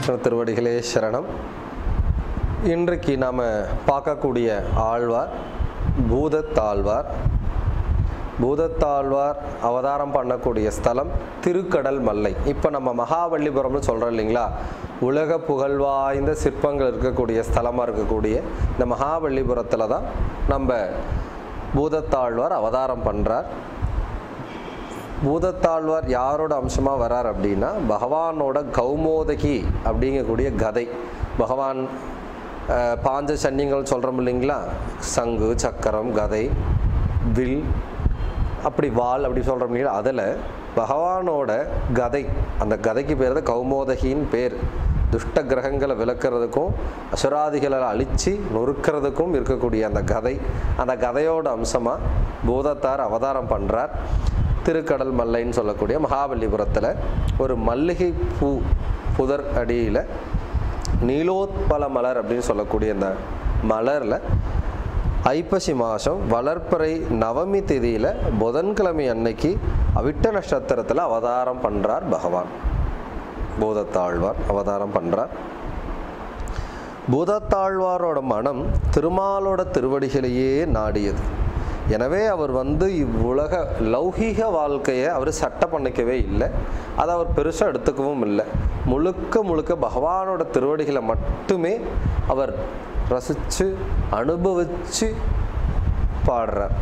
கிருஷ்ண திருவடிகளே சரணம் இன்றைக்கு நாம் பார்க்கக்கூடிய ஆழ்வார் பூதத்தாழ்வார் பூதத்தாழ்வார் அவதாரம் பண்ணக்கூடிய ஸ்தலம் திருக்கடல் மல்லை இப்போ நம்ம மகாபலிபுரம்னு சொல்கிறோம் இல்லைங்களா உலக புகழ் வாய்ந்த சிற்பங்கள் இருக்கக்கூடிய ஸ்தலமாக இருக்கக்கூடிய இந்த மகாபலிபுரத்தில் தான் நம்ம பூதத்தாழ்வார் அவதாரம் பண்ணுறார் பூதத்தாழ்வார் யாரோட அம்சமாக வரார் அப்படின்னா பகவானோட கௌமோதகி அப்படிங்கக்கூடிய கதை பகவான் அஹ், பாஞ்ச சன்னியங்கள் சொல்கிறோம் இல்லைங்களா சங்கு சக்கரம் கதை வில் அப்படி வாள் அப்படி சொல்கிறோம் இல்லைங்களா அதில் பகவானோட கதை அந்த கதைக்கு பேர் தான் கௌமோதகின்னு பேர் துஷ்ட கிரகங்களை விளக்குறதுக்கும் அசுராதிகளை அழித்து நொறுக்கிறதுக்கும் இருக்கக்கூடிய அந்த கதை அந்த கதையோட அம்சமாக பூதத்தார் அவதாரம் பண்ணுறார் திருக்கடல் மல்லைன்னு சொல்லக்கூடிய மகாபலிபுரத்தில் ஒரு மல்லிகை பூ புதர் அடியில் நீலோத்பல மலர் அப்படின்னு சொல்லக்கூடிய இந்த மலரில் ஐப்பசி மாதம் வளர்ப்பறை நவமி திதியில் புதன்கிழமை அன்னைக்கு அவிட்ட நட்சத்திரத்தில் அவதாரம் பண்ணுறார் பகவான் பூதத்தாழ்வார் அவதாரம் பண்ணுறார் பூதத்தாழ்வாரோட மனம் திருமாலோட திருவடிகளையே நாடியது எனவே அவர் வந்து இவ்வுலக லௌகீக வாழ்க்கையை அவர் சட்டை பண்ணிக்கவே இல்லை அதை அவர் பெருசாக எடுத்துக்கவும் இல்லை முழுக்க முழுக்க பகவானோட திருவடிகளை மட்டுமே அவர் ரசித்து அனுபவித்து பாடுறார்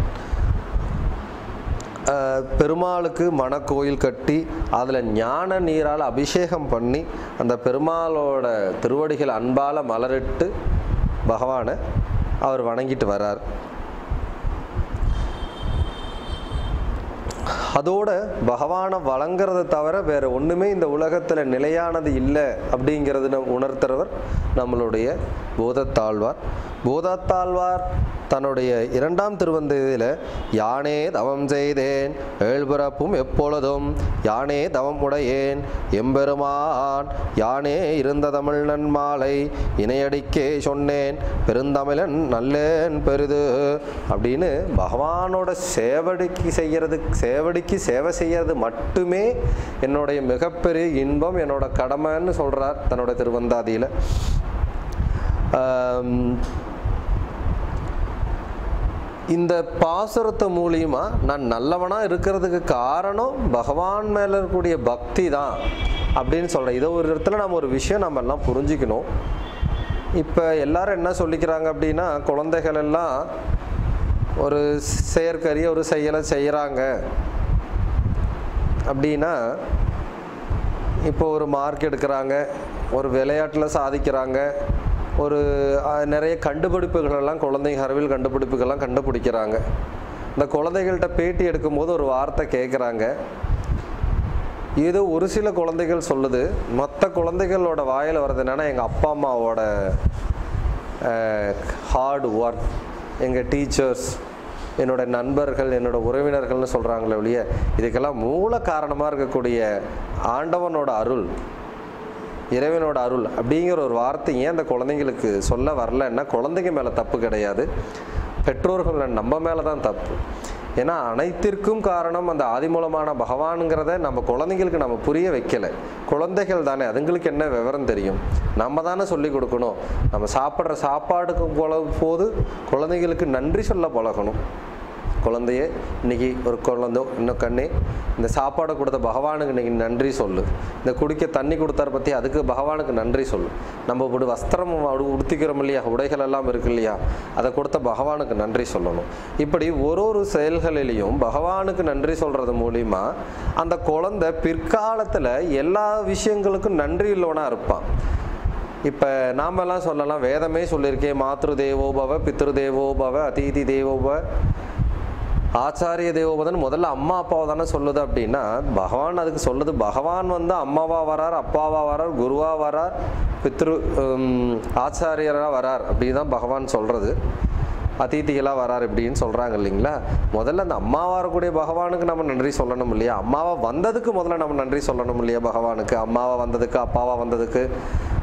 அஹ், பெருமாளுக்கு மணக்கோயில் கட்டி அதில் ஞான நீரால் அபிஷேகம் பண்ணி அந்த பெருமாளோட திருவடிகள் அன்பால் மலரிட்டு பகவானை அவர் வணங்கிட்டு வரார் அதோட பகவானை வழங்குறத தவிர வேற ஒண்ணுமே இந்த உலகத்துல நிலையானது இல்லை அப்படிங்கிறது நம் உணர்த்துறவர் நம்மளுடைய பூதத்தாழ்வார் பூதத்தாழ்வார் தன்னுடைய இரண்டாம் திருவந்ததியில் யானே தவம் செய்தேன் ஏழ்பிறப்பும் எப்பொழுதும் யானே தவம் உடையேன் எம்பெருமான் யானே இருந்த தமிழ் நன்மாலை இணையடிக்கே சொன்னேன் பெருந்தமிழன் நல்லேன் பெரிது அப்படின்னு பகவானோட சேவடிக்கு செய்யறது சேவடிக்கு சேவை செய்யறது மட்டுமே என்னுடைய மிகப்பெரிய இன்பம் என்னோட கடமைன்னு சொல்றார் தன்னோட திருவந்தாதியில் இந்த பாசுரத்தை மூலியமா நான் நல்லவனா இருக்கிறதுக்கு காரணம் பகவான் மேல இருக்கக்கூடிய பக்தி தான் அப்படின்னு சொல்றேன் இதை ஒரு இடத்துல நம்ம ஒரு விஷயம் நம்ம எல்லாம் புரிஞ்சுக்கணும் இப்போ எல்லாரும் என்ன சொல்லிக்கிறாங்க அப்படின்னா குழந்தைகள் எல்லாம் ஒரு செயற்கரிய ஒரு செயலை செய்கிறாங்க அப்படின்னா இப்போ ஒரு மார்க் எடுக்கிறாங்க ஒரு விளையாட்டில் சாதிக்கிறாங்க ஒரு அஹ், நிறைய கண்டுபிடிப்புகள் எல்லாம் குழந்தைங்க அறிவியல் கண்டுபிடிப்புகள்லாம் கண்டுபிடிக்கிறாங்க இந்த குழந்தைகள்கிட்ட பேட்டி எடுக்கும்போது ஒரு வார்த்தை கேட்குறாங்க ஏதோ ஒரு சில குழந்தைகள் சொல்லுது மற்ற குழந்தைகளோட வாயில் வர்றது என்னன்னா எங்கள் அப்பா அம்மாவோட ஹார்ட் ஒர்க் எங்கள் டீச்சர்ஸ் என்னோட நண்பர்கள் என்னோட உறவினர்கள்னு சொல்கிறாங்களே ஒழிய இதுக்கெல்லாம் மூல காரணமாக இருக்கக்கூடிய ஆண்டவனோட அருள் இறைவனோட அருள் அப்படிங்கிற ஒரு வார்த்தை ஏன் அந்த குழந்தைங்களுக்கு சொல்ல வரலன்னா குழந்தைங்க மேலே தப்பு கிடையாது பெற்றோர்கள் நம்ம மேலே தான் தப்பு ஏன்னா அனைத்திற்கும் காரணம் அந்த ஆதிமூலமான பகவானுங்கிறத நம்ம குழந்தைங்களுக்கு நம்ம புரிய வைக்கல குழந்தைகள் தானே அதுங்களுக்கு என்ன விவரம் தெரியும் நம்ம தானே சொல்லி கொடுக்கணும் நம்ம சாப்பிட்ற சாப்பாடுக்கு போல போது குழந்தைங்களுக்கு நன்றி சொல்ல பழகணும் குழந்தையே இன்னைக்கு ஒரு குழந்தை இன்னும் கண்ணே இந்த சாப்பாடை கொடுத்த பகவானுக்கு இன்னைக்கு நன்றி சொல்லு இந்த குடிக்க தண்ணி கொடுத்தார பற்றி அதுக்கு பகவானுக்கு நன்றி சொல்லு நம்ம இப்படி வஸ்திரம் உடு- உடுத்திக்கிறோம் இல்லையா உடைகள் எல்லாம் இருக்கு இல்லையா அதை கொடுத்த பகவானுக்கு நன்றி சொல்லணும் இப்படி ஒரு ஒரு செயல்களிலையும் பகவானுக்கு நன்றி சொல்றது மூலியமா அந்த குழந்தை பிற்காலத்தில் எல்லா விஷயங்களுக்கும் நன்றி உள்ளவனா இருப்பான் இப்போ நாமெல்லாம் சொல்லலாம் வேதமே சொல்லியிருக்கேன் மாத்ரு தேவோபவ பித்ரு தேவோபவ அதிதி தேவோபவ ஆச்சாரிய தேவோபதன் முதல்ல அம்மா அப்பாவை தானே சொல்லுது அப்படின்னா பகவான் அதுக்கு சொல்லுது பகவான் வந்து அம்மாவா வரார் அப்பாவா வரார் குருவா வரார் பித்ரு ஹம், ஆச்சாரியரா வரார் அப்படின்னு தான் பகவான் சொல்றது அதிதிகளாக வரார் இப்படின்னு சொல்கிறாங்க இல்லைங்களா முதல்ல அந்த அம்மாவா வரக்கூடிய பகவானுக்கு நம்ம நன்றி சொல்லணும் இல்லையா அம்மாவா வந்ததுக்கு முதல்ல நம்ம நன்றி சொல்லணும் இல்லையா பகவானுக்கு அம்மாவா வந்ததுக்கு அப்பாவா வந்ததுக்கு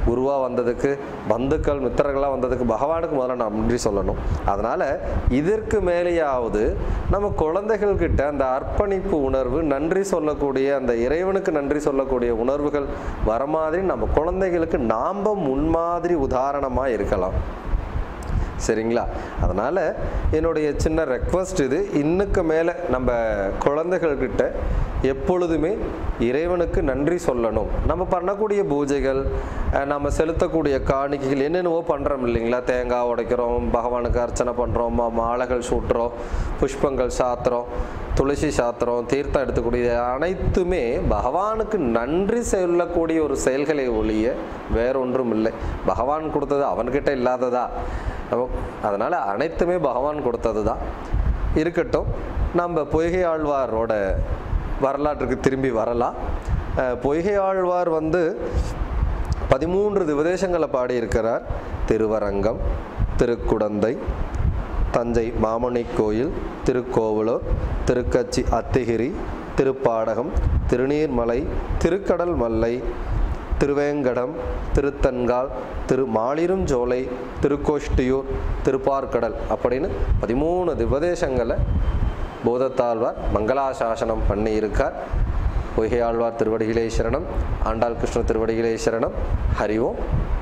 குருவா வந்ததுக்கு பந்துக்கள் மித்திரர்களாக வந்ததுக்கு பகவானுக்கு முதல்ல நான் நன்றி சொல்லணும் அதனால் இதற்கு மேலேயாவது நம்ம குழந்தைகள் கிட்ட அந்த அர்ப்பணிப்பு உணர்வு நன்றி சொல்லக்கூடிய அந்த இறைவனுக்கு நன்றி சொல்லக்கூடிய உணர்வுகள் வர மாதிரி நம்ம குழந்தைகளுக்கு நாம் முன்மாதிரி உதாரணமாக இருக்கலாம் சரிங்களா அதனால் என்னுடைய சின்ன ரெக்வஸ்ட் இது இன்னுக்கு மேலே நம்ம குழந்தைகள்கிட்ட எப்பொழுதுமே இறைவனுக்கு நன்றி சொல்லணும் நம்ம பண்ணக்கூடிய பூஜைகள் அஹ், நம்ம செலுத்தக்கூடிய காணிக்கைகள் என்னென்னவோ பண்ணுறோம் இல்லைங்களா தேங்காய் உடைக்கிறோம் பகவானுக்கு அர்ச்சனை பண்ணுறோம் மா மாலைகள் சூட்டுறோம் புஷ்பங்கள் சாத்துறோம் துளசி சாத்திரம் தீர்த்தம் எடுத்துக்கூடிய அனைத்துமே பகவானுக்கு நன்றி சொல்லக்கூடிய ஒரு செயல்களை ஒழிய வேறொன்றும் இல்லை பகவான் கொடுத்தது அவன்கிட்ட இல்லாததா நம்ம- அதனால அனைத்துமே பகவான் கொடுத்தது தான் இருக்கட்டும் நம்ம பொய்கை ஆழ்வாரோட வரலாற்றுக்கு திரும்பி வரலாம் அஹ், பொய்கை ஆழ்வார் வந்து பதிமூன்று திவதேசங்களை பாடியிருக்கிறார் திருவரங்கம் திருக்குடந்தை தஞ்சை மாமணி கோயில் திருக்கோவலூர் திருக்கச்சி அத்திகிரி திருப்பாடகம் திருநீர்மலை திருக்கடல் மல்லை திருவேங்கடம் திருத்தன்கால் திரு மாலிருஞ்சோலை திருக்கோஷ்டியூர் திருப்பார்கடல் அப்படின்னு பதிமூணு திவதேசங்களை போதத்தாழ்வார் மங்களாசாசனம் பண்ணி இருக்கார் பொய்கையாழ்வார் திருவடிகளே சரணம் ஆண்டாள் கிருஷ்ண திருவடிகளே சரணம் ஹரி ஓம்